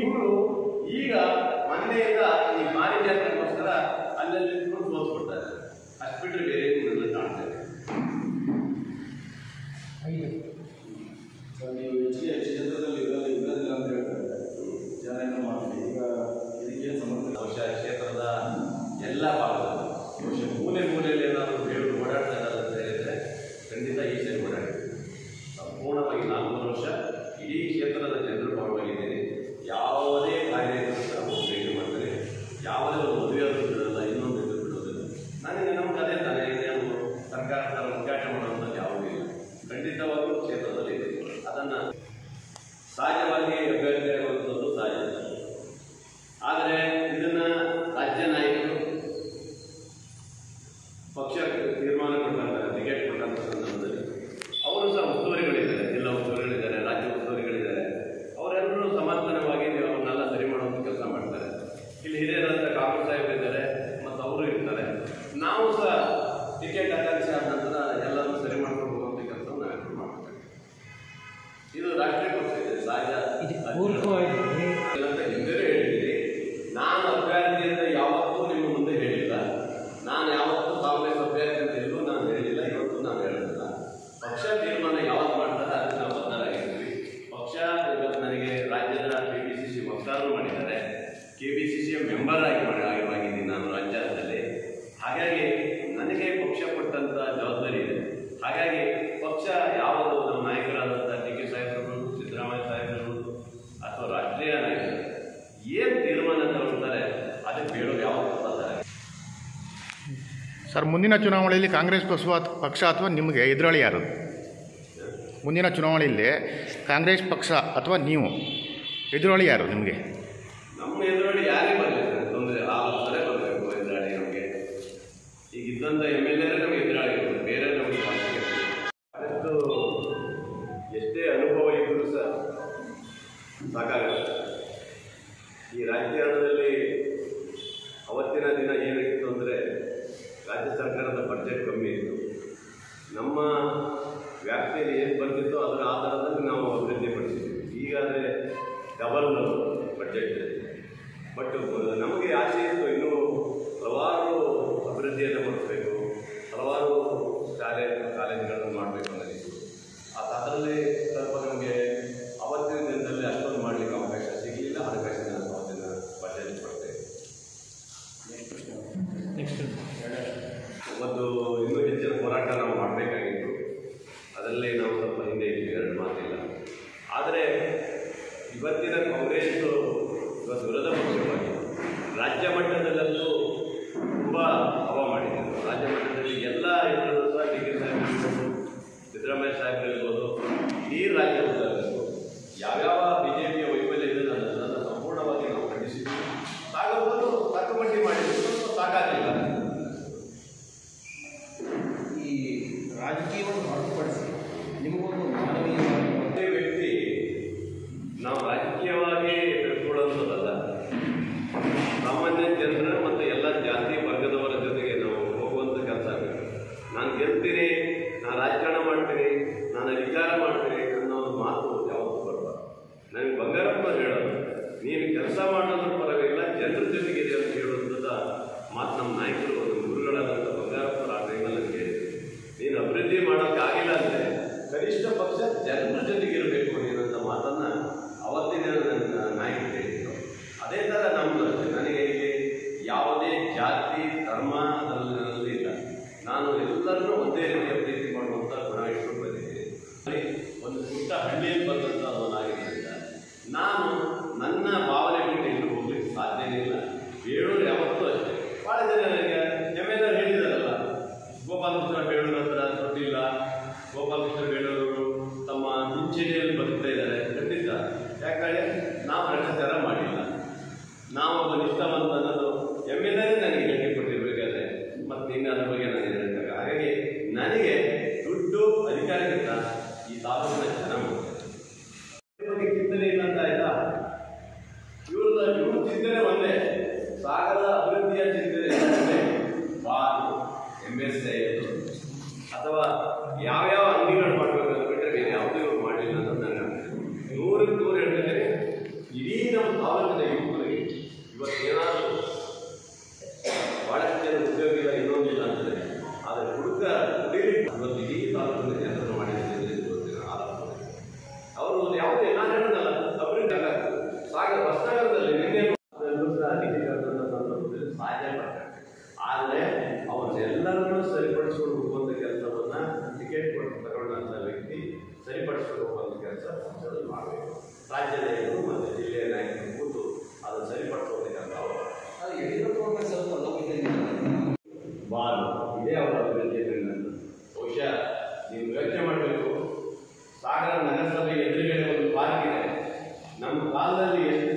ಇವರು ಈಗ ಮೊನ್ನೆಯಿಂದ ಈ ಮಾರಿ ಜಾತ್ರೆಗೋಸ್ಕರ ಅಲ್ಲಲ್ಲಿ ನಿಂತ್ಕೊಂಡು ತೋರಿಸ್ಕೊಡ್ತಾರೆ ಅಷ್ಟು ಬಿಟ್ಟರೆ ಬೇರೆ ಏನು ನನ್ನ ಕಾಣ್ತಾ ಇದೆ ಸರ್ ನೀವು ಹೆಚ್ಚಿಗೆ ಕ್ಷೇತ್ರದಲ್ಲಿ ಇರೋದು ಇರೋದಿಲ್ಲ ಅಂತ ಹೇಳ್ತಾರೆ ಜನ ಏನೋ ಮಾಡ್ತೀವಿ ಈಗ ಇದಕ್ಕೆ ಸಮರ್ಥ ಬಹುಶಃ ಕ್ಷೇತ್ರದ ಎಲ್ಲ ಭಾಗದಲ್ಲಿ ಬಹುಶಃ ಮೂಲೆ ಮೂಲೆಯಲ್ಲಿ ಏನಾದರೂ ಬೇರು ಓಡಾಡ್ತಾ ಇದ್ದಾರೆ ಅಂತ ಹೇಳಿದ್ರೆ ಖಂಡಿತ ಈ ಸರಿ ಓಡಾಡ್ತೀವಿ ಸಂಪೂರ್ಣವಾಗಿ ನಾಲ್ಕೂರು ವರ್ಷ ಇಡೀ ಕ್ಷೇತ್ರದ ಜನರ ಪರವಾಗಿದ್ದೇನೆ ಯಾವುದೇ ಕಾರ್ಯ ಇದ್ರೂ ಸಹ ಭೇಟಿ ಮಾಡ್ತಾರೆ ಯಾವುದೇ ಒಂದು ಮದುವೆ ಆದರೂ ಬಿಡೋಲ್ಲ ಇನ್ನೊಂದು ಇದ್ರೂ ಬಿಡೋದಿಲ್ಲ ನನಗೆ ನಮ್ಗೆ ಅದೇ ತಾನೇ ಇನ್ನೇನು ಸರ್ಕಾರ ಥರ ಉದ್ಘಾಟನೆ ಮಾಡುವಂಥದ್ದು ಯಾವುದೂ ಇಲ್ಲ ಖಂಡಿತವಾಗ್ಲೂ ಕ್ಷೇತ್ರದಲ್ಲಿ ಇದೆ ಅದನ್ನು ಸಹಜವಾಗಿ ಅಭ್ಯರ್ಥಿ ಆಗುವಂಥದ್ದು ಸಹಜ ಆದರೆ ಇದನ್ನ ರಾಜ್ಯ ನಾಯಕರು ಪಕ್ಷ ತೀರ್ಮಾನ ಕೊಟ್ಟಂತ ಟಿಕೆಟ್ ಕೊಟ್ಟಂತ ಸಂದರ್ಭದಲ್ಲಿ ಅವರು ಸಹ ಉಸ್ತುವಾರಿಗಳಿದ್ದಾರೆ ಜಿಲ್ಲಾ ಉಸ್ತುವಾರಿಗಳಿದ್ದಾರೆ ರಾಜ್ಯ ಉಸ್ತುವಾರಿಗಳಿದ್ದಾರೆ ಅವರೆಲ್ಲರೂ ಸಮಾಧಾನವಾಗಿ ನೀವು ಅವನ್ನೆಲ್ಲ ಸರಿ ಮಾಡುವಂಥ ಕೆಲಸ ಮಾಡ್ತಾರೆ ಇಲ್ಲಿ ಹಿರಿಯರಂತ ಕಾಂಗ್ರೆಸ್ ಸಾಹೇಬರಿದ್ದಾರೆ ಮತ್ತು ಅವರು ಇರ್ತಾರೆ ನಾವು ಸಹ ಟಿಕೆಟ್ ಆಕಾಂಕ್ಷೆ ಆದ ನಂತರ ಎಲ್ಲರೂ ಸರಿ ಮಾಡ್ಕೊಂಡು ಹೋಗುವಂಥ ಕೆಲಸ ನಾವೆಲ್ಲರೂ ಮಾಡ್ತೇವೆ ಇದು ರಾಷ್ಟ್ರೀಯ ಪಕ್ಷ ಇದೆ ಸಹಜ ಅಂತ ಹಿಂದೆ ಹೇಳಿದ್ದೀನಿ ನಾನು ಅಭ್ಯರ್ಥಿ ಅಂತ ಯಾವತ್ತೂ ನಿಮ್ಮ ಮುಂದೆ ಹೇಳಿಲ್ಲ ನಾನು ಯಾವತ್ತೂ ಕಾಂಗ್ರೆಸ್ ಅಭ್ಯರ್ಥಿ ಅಂತ ಎಲ್ಲೂ ನಾನು ಹೇಳಿಲ್ಲ ಇವತ್ತು ನಾನು ಹೇಳೋದಿಲ್ಲ ಪಕ್ಷ ತೀರ್ಮಾನ ಯಾವತ್ತು ಮಾಡ್ತಾರೆ ಅದಕ್ಕೆ ನಾವು ಬದ್ಧರಾಗಿರ್ತೀವಿ ಪಕ್ಷ ಇವತ್ತು ನನಗೆ ರಾಜ್ಯದ ಕೆ ಪಿ ಸಿ ಸಿ ವಕ್ತಾರರು ಮಾಡಿದ್ದಾರೆ K P C C member ಆಗಿ ಮಾಡಿ ಆಗಿ- ಆಗಿದ್ದೀನಿ ನಾನು ರಾಜ್ಯದಲ್ಲಿ ಹಾಗಾಗಿ ನನಗೆ ಪಕ್ಷ ಕೊಟ್ಟಂತ ಜವಾಬ್ದಾರಿ ಇದೆ ಹಾಗಾಗಿ ಪಕ್ಷ ಯಾವುದು ನಮ್ಮ ನಾಯಕರಾದಂಥ ಡಿ ಕೆ ಸಾಹೇಬರು ಸಿದ್ದರಾಮಯ್ಯ ಸಾಹೇಬರು ಅಥವಾ ರಾಷ್ಟ್ರೀಯ ನಾಯಕರು ಏನು ತೀರ್ಮಾನ ತಗೊಳ್ತಾರೆ ಅದಕ್ಕೆ ಬೇಡೋದು ಯಾವತ್ತೂ ಬದ್ಧರಾಗಿ ಸರ್ ಮುಂದಿನ ಚುನಾವಣೆಯಲ್ಲಿ ಕಾಂಗ್ರೆಸ್ ಪಕ್ಷ ಪಕ್ಷ ಅಥವಾ ನಿಮಗೆ ಎದುರಾಳಿ ಯಾರು ಮುಂದಿನ ಚುನಾವಣೆಯಲ್ಲಿ ಕಾಂಗ್ರೆಸ್ ಪಕ್ಷ ಅಥವಾ ನೀವು ಎದುರಾಳಿ ಯಾರು ನಿಮಗೆ ನಮ್ಮ ಎದುರುಗಡೆ ಯಾರೇ ಬರಲಿ ತೊಂದರೆ ಆ ಥರ ಬರಬೇಕು ಎದುರಾಳಿ ನಮಗೆ ಈಗ ಇದ್ದಂಥ ಎಮ್ ಎಲ್ ಎರೇ ನಮಗೆ ಎದುರಾಳಿ ಇರ್ಬೋದು ಬೇರೆ ನಮಗೆ ಅವಶ್ಯಕತೆ ಇಲ್ಲ. ಆದಷ್ಟು ಎಷ್ಟೇ ಅನುಭವ ಇದ್ದರೂ ಸಹ ಸಾಕಾಗಲ್ಲ ಈ ರಾಜಕಾರಣದಲ್ಲಿ ಅವತ್ತಿನ ದಿನ ಏನಿತ್ತು ಅಂದರೆ ರಾಜ್ಯ ಸರ್ಕಾರದ ಬಡ್ಜೆಟ್ ಕಮ್ಮಿ ಇತ್ತು ನಮ್ಮ ವ್ಯಾಪ್ತಿಯಲ್ಲಿ ಏನು ಬಂದಿತ್ತೋ ಅದರ ಆಧಾರದಲ್ಲಿ ನಾವು ಅಭಿವೃದ್ಧಿ ಪಡಿಸಿದ್ವಿ ಈಗಾದರೆ ಡಬಲ್ ಬಡ್ಜೆಟ್ ಇದೆ ಬಟ್ ನಮಗೆ ಆಸೆ ಇತ್ತು ಇನ್ನೂ ಹಲವಾರು ಅಭಿವೃದ್ಧಿಯನ್ನು ಪಡಿಸಬೇಕು ಹಲವಾರು ಶಾಲೆ ಕಾಲೇಜುಗಳನ್ನು ಮಾಡಬೇಕು ಅನ್ನೋದಿತ್ತು ಆ ಅದರಲ್ಲಿ ಸ್ವಲ್ಪ ನಮಗೆ ಅವತ್ತಿನ ದಿನದಲ್ಲಿ ಅಷ್ಟೊಂದು ಮಾಡಲಿಕ್ಕೆ ಅವಕಾಶ ಸಿಗಲಿಲ್ಲ ಅದಕ್ಕಾಗಿ ನಾನು ಅವತ್ತಿನ ಬಡ್ಜೆಟ್ ಕೊಡ್ತೇವೆ ಒಂದು ಇನ್ನೂ ಹೆಚ್ಚಿನ ಹೋರಾಟ ನಾವು ಮಾಡಬೇಕಾಗಿತ್ತು ಅದರಲ್ಲಿ ನಾವು ಸ್ವಲ್ಪ ಹಿಂದೆ ಇದ್ವಿ ಎರಡು ಮಾತಿಲ್ಲ ಆದರೆ ಇವತ್ತಿನ ಕಾಂಗ್ರೆಸ್ ಇವತ್ತು ವಿರೋಧ ಪಕ್ಷವಾಗಿ ರಾಜ್ಯ ಮಟ್ಟದಲ್ಲಂತೂ ತುಂಬ ಹವ ಮಾಡಿದ್ದಾರೆ ರಾಜ್ಯ ಮಟ್ಟದಲ್ಲಿ ಎಲ್ಲ ಇದ್ರೂ ಸಹ ಡಿ ಕೆ ಸಾಹೇಬ್ ಇರ್ಬೋದು ಸಿದ್ದರಾಮಯ್ಯ ಸಾಹೇಬ್ ಇರ್ಬೋದು ಇಡೀ ರಾಜ್ಯ ಮಟ್ಟದಲ್ಲೂ ಯಾವ್ಯಾವ ಬಿ ಜೆ ಪಿಯ ವೈಫಲ್ಯ ಇದೆ ಅದನ್ನು ಸಂಪೂರ್ಣವಾಗಿ ನಾವು ಖಂಡಿಸಿದ್ವಿ ಸಾಗಬಹುದು ತಕ್ಕಮಟ್ಟಿ ಮಾಡಿದ್ವಿ ಸ್ವಲ್ಪ ಸಾಕಾಗಲಿಲ್ಲ ಈ ರಾಜಕೀಯವನ್ನು ಹೊರತುಪಡಿಸಿ ನಿಮಗೊಂದು ಮಾನವೀಯ ಒಂದೇ ವ್ಯಕ್ತಿ ನಾವು ರಾಜಕೀಯವಾಗಿ ತಿಳ್ಕೊಳ್ಳೋಂಥದ್ದಲ್ಲ ಸಾಮಾನ್ಯ ಜನರ ಮತ್ತು ಎಲ್ಲ ಜಾತಿ ವರ್ಗದವರ ಜೊತೆಗೆ ನಾವು ಹೋಗುವಂಥ ಕೆಲಸ ಆಗಬೇಕು ನಾನು ಗೆಲ್ತೀನಿ ನಾನು ರಾಜಕಾರಣ ಮಾಡ್ತೀನಿ ನಾನು ಅಧಿಕಾರ ಮಾಡ್ತೀನಿ ಅನ್ನೋ ಒಂದು ಮಾತು ಯಾವತ್ತೂ ಬರಬಾರ್ದು ನನಗೆ ಬಂಗಾರಪ್ಪ ಹೇಳೋದು ನೀನು ಕೆಲಸ ಮಾಡೋದ್ರ ಪರವಾಗಿಲ್ಲ ಜನರ ಜೊತೆಗೆ ಇದೆ ಅಂತ ಹೇಳುವಂಥದ್ದು ಮಾತು ನಮ್ಮ ನಾಯಕರು ನಮ್ಮ ಗುರುಗಳಾದಂಥ ಬಂಗಾರಪ್ಪರ ಆ ಟೈಮಲ್ಲಿ ನನಗೆ ಹೇಳಿದ್ರು. ನೀನು ಅಭಿವೃದ್ಧಿ ಮಾಡೋಕ್ಕಾಗಿಲ್ಲ ಅಂದರೆ ಕನಿಷ್ಠ ಪಕ್ಷ ಜನರ ಜೊತೆಗೆ ಇರಬೇಕು ನೀನಂತ ಮಾತನ್ನ ಅವತ್ತಿನ ನನ್ನ ನಾಯಕರು ಹೇಳಿದ್ರು ಅದೇ ಥರ ನಮ್ಮದು ಅಷ್ಟೇ ನನಗೆ ಇಲ್ಲಿ ಯಾವುದೇ ಜಾತಿ ಧರ್ಮ ಅದರಲ್ಲಿ ಇಲ್ಲ ನಾನು ಎಲ್ಲರನ್ನೂ ಒಂದೇ ರೀತಿಯ ಪ್ರೀತಿ ಮಾಡುವಂಥ ಗುಣ ಇಟ್ಕೊಂಡು ಬಂದಿದ್ದೀನಿ ಅಲ್ಲಿ ಒಂದು ಪುಟ್ಟ ಹಳ್ಳಿಯಲ್ಲಿ ಬಂದಂಥ ಅವನಾಗಿದ್ದರಿಂದ ನಾನು ನನ್ನ ಭಾವನೆ ಬಿಟ್ಟು ಎಲ್ಲೂ ಹೋಗ್ಲಿಕ್ಕೆ ಸಾಧ್ಯನೇ ಇಲ್ಲ ಬೇಳೂರು ಯಾವತ್ತೂ ಅಷ್ಟೇ ಭಾಳ ಜನ ನನಗೆ ಎಮ್ ಎಲ್ ಆರ್ ಹೇಳಿದಾರಲ್ಲ ಗೋಪಾಲಕೃಷ್ಣ ಬೇಳೂರು ಹತ್ರ ದುಡ್ಡಿಲ್ಲ ಗೋಪಾಲಕೃಷ್ಣ ಬೇಳೂರು ತಮ್ಮ ಪಿಂಚಣಿಯಲ್ಲಿ ಬದುಕ್ತಾ ಇದ್ದಾರೆ ಖಂಡಿತ ಯಾಕಂದರೆ ನಾವು ಭ್ರಷ್ಟಾಚಾರ ಮಾಡಿಲ್ಲ ನಾವು ಒಬ್ಬ ನಿಷ್ಠಾವಂತ ಅನ್ನೋದು ಎಮ್ ಎಲ್ ಎನೇ ನನಗೆ ಹೇಳಿಕೆ ಕೊಟ್ಟಿರ್ಬೇಕಾದ್ರೆ ಮತ್ತು ಇನ್ನು ಅದ್ರ ಬಗ್ಗೆ ನಾನು ಹೇಳಕ್ಕಾಗ ಹಾಗಾಗಿ ನನಗೆ ದುಡ್ಡು ಅಧಿಕಾರಕ್ಕಿಂತ ಈ ತಾಲೂಕಿನ ಜನ ಮುಖ್ಯ ಸಾಧ್ಯ ಪಡ್ತಾರೆ ಆದರೆ ಅವನ್ನೆಲ್ಲರನ್ನೂ ಸರಿಪಡಿಸ್ಕೊಂಡು ಹೋಗುವಂಥ ಕೆಲಸವನ್ನ ಟಿಕೆಟ್ ಕೊಟ್ಟು ತಗೊಂಡಂಥ ವ್ಯಕ್ತಿ ಸರಿಪಡಿಸ್ಕೊಂಡು ಹೋಗುವಂಥ ಕೆಲಸ ಪಕ್ಷದಲ್ಲಿ ಮಾಡಬೇಕು ರಾಜ್ಯ ನಾಯಕರು ಮತ್ತು ಜಿಲ್ಲೆಯ ನಾಯಕರು ಕೂತು ಅದನ್ನು ಸರಿಪಡಿಸುವಂಥ ಕೆಲಸ ಅವರು ಅದು ಯಡಿಯೂರಪ್ಪ ಅವ್ರಿಗೆ ಸ್ವಲ್ಪ ಲೋಕ ಬಾಲು ಇದೇ ಅವರ ಅಭಿವೃದ್ಧಿ ಅಜೆಂಡ. ಬಹುಶಃ ನೀವು ಯೋಚನೆ ಮಾಡಬೇಕು ಸಾಗರ ನಗರಸಭೆ ಎದುರುಗಡೆ ಒಂದು ಪಾರ್ಕ್ ಇದೆ ನಮ್ಮ ಕಾಲದಲ್ಲಿ ಎಷ್ಟು